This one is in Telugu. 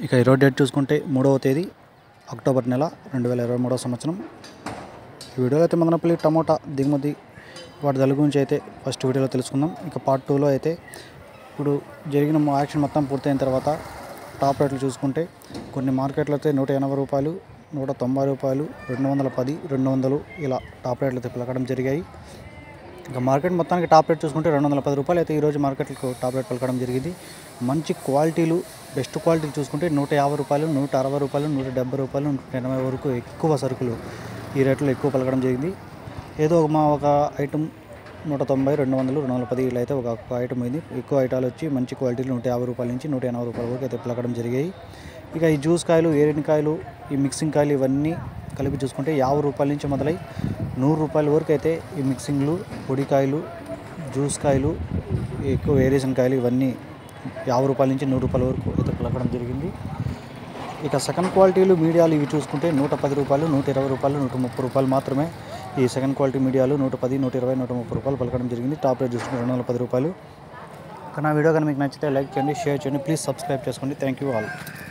ఇక ఈరోజు డేట్ చూసుకుంటే మూడవ తేదీ అక్టోబర్ నెల రెండు వేల ఇరవై మూడవ సంవత్సరం ఈ వీడియోలో అయితే మదనపల్లి టమోటా దిగుమతి వాటి ధరల గురించి అయితే ఫస్ట్ వీడియోలో తెలుసుకుందాం ఇక పార్ట్ టూలో అయితే ఇప్పుడు జరిగిన మా యాక్షన్ మొత్తం పూర్తయిన తర్వాత టాప్ రేట్లు చూసుకుంటే కొన్ని మార్కెట్లు అయితే నూట ఎనభై రూపాయలు నూట తొంభై రూపాయలు రెండు వందల పది రెండు వందలు ఇలా టాప్ రేట్లు అయితే పలకడం జరిగాయి ఇక మార్కెట్ మొత్తానికి టాప్ రేట్ చూసుకుంటే రెండు వందల పది రూపాయలు అయితే ఈరోజు మార్కెట్లకు టాప్ రేట్ పలకడం జరిగింది మంచి క్వాలిటీలు బెస్ట్ క్వాలిటీలు చూసుకుంటే నూట యాభై రూపాయలు నూట అరవై రూపాయలు నూట డెబ్బై రూపాయలు నూట ఎనభై వరకు ఎక్కువ సరుకులు ఈ రేట్లో ఎక్కువ పలకడం జరిగింది ఏదో ఒక మా ఒక ఐటమ్ నూట తొంభై రెండు వందలు రెండు వందల పది ఇలా అయితే ఒక ఒక ఐటమ్ అయింది ఎక్కువ ఐటాలు వచ్చి మంచి క్వాలిటీలు నూట యాభై రూపాయల నుంచి నూట ఎనభై రూపాయల వరకు అయితే పలకడం జరిగాయి ఇక ఈ జ్యూస్ కాయలు ఏరిన కాయలు ఈ మిక్సింగ్ కాయలు ఇవన్నీ కలిపి చూసుకుంటే యాభై రూపాయల నుంచి మొదలై నూరు రూపాయల వరకు అయితే ఈ మిక్సింగ్లు పొడికాయలు జ్యూస్ కాయలు ఎక్కువ వేరియేషన్ కాయలు ఇవన్నీ యాభై రూపాయల నుంచి నూరు రూపాయల వరకు అయితే పలకడం జరిగింది ఇక సెకండ్ క్వాలిటీలు మీడియాలు ఇవి చూసుకుంటే నూట పది రూపాయలు నూట ఇరవై రూపాయలు నూట ముప్పై రూపాయలు మాత్రమే ఈ సెకండ్ క్వాలిటీ మీడియాలు నూట పది నూట ఇరవై నూట ముప్పై రూపాయలు పలకడం జరిగింది టాప్ రేట్ చూసుకుంటే రెండు వందల పది రూపాయలు ఇక నా వీడియో కానీ మీకు నచ్చితే లైక్ చేయండి షేర్ చేయండి ప్లీజ్ సబ్స్క్రైబ్ చేసుకోండి థ్యాంక్ యూ ఆల్